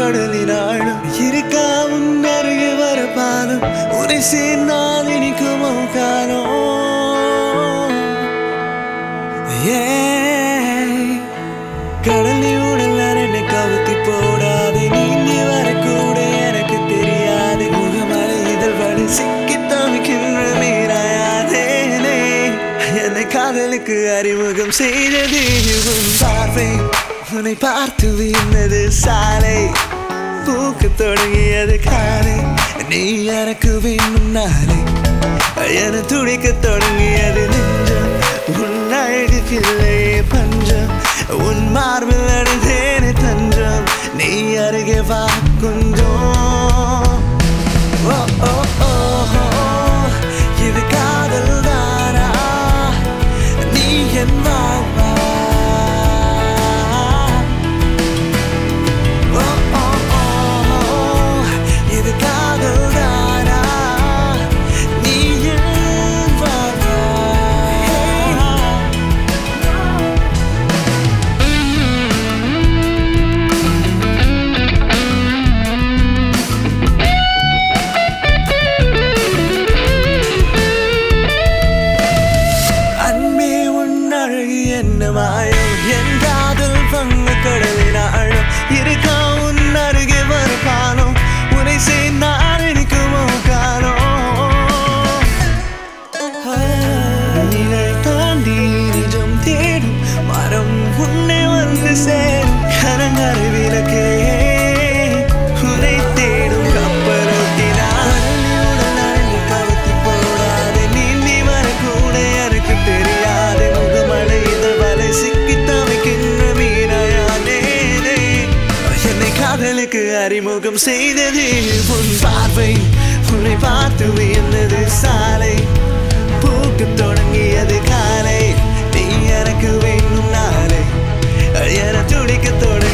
கடலினாலும் இருக்கா உன் அருகே வர பாலம் உரை சேர்ந்தால் இனிக்குமோ காலம் ஏன் கடலி உடல் அரண்டை கவுத்தி போடாது நீந்தி வரக்கூட எனக்கு தெரியாது முகமலை இதழ் வழி சிக்கி தவிக்கின்ற மீறாயாதேனே என்னை காதலுக்கு அறிமுகம் செய்தது உன் பார்வை உன்னை பார்த்து வீழ்ந்தது சாலை பூக்க தொடங்கியது காலை நீ எனக்கு வேண்டும் நாளை என துடிக்க தொடங்கியது நெஞ்சம் உன் அழகுக்கில்லை பஞ்சம் உன் மார்பில் அடைந்தேனே தஞ்சம் நீ அருகே வா கொஞ்சம் ஓ ஓ ஓ ஓ. இது காதல் தானா நீ என் வாழ்வா ஓ ஓ ஓ ஓ. இது காதல் தானா நீ என் வாழ்வா அன்பே உன் அழகு என்ன மாயம் என் காதல் பங்கு கடலின் ஆழம் இருக்கா உன் அருகே வரப்பானோ உனை சேர்ந்தால் எனக்குமோ காலம் நிழல் தாண்டி நிஜம் தேடும் மரம் உன்னை வந்து சேரும் கரங்கரை விளக்கே உன்னை தேடும் கப்பலோட்டினார் கவுத்தி போடாது நீந்தி வரக்கூட எனக்கு தெரியாது முகமலை இதழ் வலை சிக்கி தவிக்கின்ற மீனாயானே என்னை காதலுக்கு அறிமுகம் செய்தது உன் பார்வை உன்னை பார்த்து வியந்தது சாலை பூக்க தொடங்கியது காலை நீ எனக்கு வேண்டும் நாளை என துடிக்க தொடங்கி